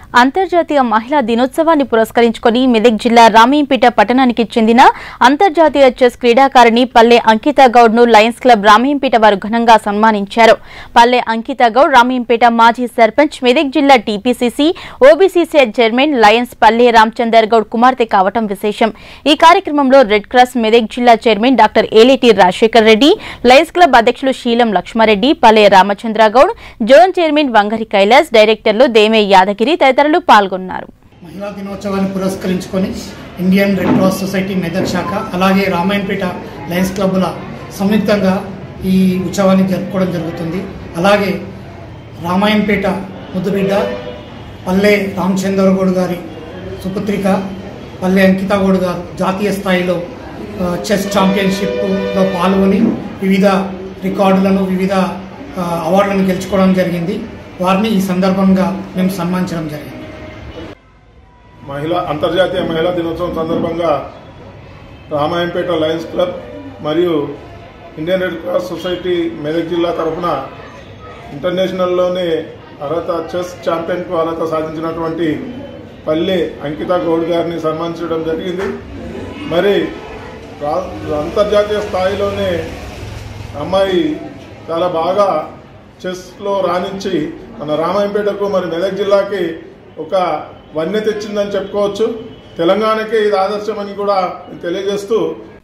అంతర్జాతీయ మహిళా దినోత్సవాన్ని పురస్కరించుకొని మెదక్ జిల్లా రామయ్యంపేట పట్టణానికి చెందిన అంతర్జాతీయ చెస్ క్రీడాకారిణి పల్లె అంకిత గౌడ్ ను లయన్స్ క్లబ్ రామయ్యంపేట వారు ఘనంగా సన్మానించారు పల్లె అంకిత గౌడ్ రామయ్యంపేట మాజీ సర్పంచ్ మెదక్ జిల్లా టీపీసీసీ ఓబీసీసీ చైర్మన్ లయన్స్ పల్లె రామచందర్ గౌడ్ కుమార్తె కావటం విశేషం ఈ కార్యక్రమంలో రెడ్ క్రాస్ మెదక్ జిల్లా chairman doctor Eleti Rajasekhar Reddy lions club అధ్యక్షులు శీలం లక్ష్మారెడ్డి పల్లె రామచంద్ర గౌడ్ జోన్ చైర్మన్ వంగరి కైలాస్ డైరెక్టర్లు దేమే యాదగిరి తదితరులు పాల్గొన్నారు మహిళా దినోత్సవాన్ని పురస్కరించుకొని Indian red cross society Medak శాఖ అలాగే రామాయణపేట లయన్స్ క్లబ్బుల సంయుక్తంగా ఈ ఉత్సవాన్ని జరుపుకోవడం జరుగుతుంది అలాగే రామాయణపేట ముద్దుబిడ్డ పల్లె రామచంద్ర గౌడ్ గారి సుపుత్రిక పల్లె అంకిత గౌడ్ గారు జాతీయ స్థాయిలో ఆ, చెస్ ఛాంపియన్షిప్లో పాల్గొని వివిధ రికార్డులను వివిధ ఆ, అవార్డులను గెలుచుకోవడం జరిగింది వారిని ఈ సందర్భంగా మేము సన్మానించడం జరిగింది మహిళా అంతర్జాతీయ మహిళా దినోత్సవం సందర్భంగా రామాయంపేట లయన్స్ క్లబ్ మరియు Indian red cross society Medak జిల్లా తరఫున ఇంటర్నేషనల్లోనే అర్హత చెస్ ఛాంపియన్కు అర్హత సాధించినటువంటి పల్లె అంకిత గౌడ్ గారిని సన్మానించడం జరిగింది మరి రా- అంతర్జాతీయ స్థాయిలోనే అమ్మాయి చాలా బాగా చెస్లో రాణించి మన రామాయంపేటకు మరి మెదక్ జిల్లాకి ఒక వన్య తెచ్చిందని చెప్పుకోవచ్చు తెలంగాణకే ఇది ఆదర్శమని కూడా తెలియజేస్తూ